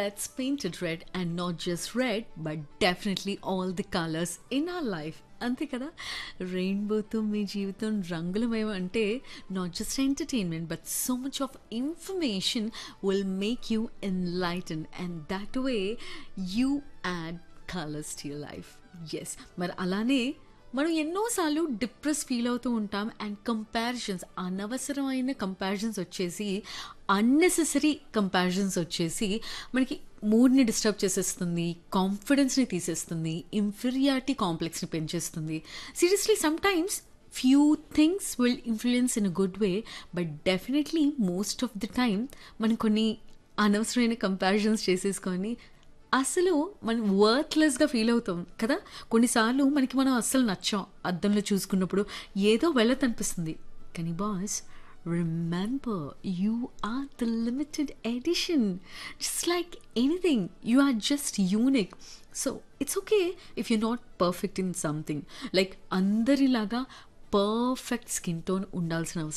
let's paint it red and not just red, but definitely all the colors in our life. అంతే కదా రెయిన్బోతో మీ జీవితం రంగులమయం అంటే not just entertainment but so much of information will make you enlighten and that way you add colours to your life yes మరి అలానే మనం ఎన్నోసార్లు డిప్రెస్ ఫీల్ అవుతూ ఉంటాం అండ్ కంపారిజన్స్ అనవసరమైన కంపారిజన్స్ వచ్చేసి అన్నెసెసరీ కంపారిజన్స్ వచ్చేసి మనకి మూడ్ని డిస్టర్బ్ చేసేస్తుంది కాన్ఫిడెన్స్ని తీసేస్తుంది ఇన్ఫీరియారిటీ కాంప్లెక్స్ని పెంచేస్తుంది seriously sometimes few things will influence in a good way but definitely most of the time మనం కొన్ని అనవసరమైన కంపారిజన్స్ చేసేసుకొని అసలు మనం వర్త్లెస్గా ఫీల్ అవుతాం కదా కొన్నిసార్లు మనకి మనం అస్సలు నచ్చాం అద్దంలో చూసుకున్నప్పుడు ఏదో వెళ్ళదు అనిపిస్తుంది కానీ boys remember you are the limited edition just like anything you are just unique so it's okay if you not perfect in something like అందరిలాగా పర్ఫెక్ట్ స్కిన్ టోన్ ఉండాల్సిన అవసరం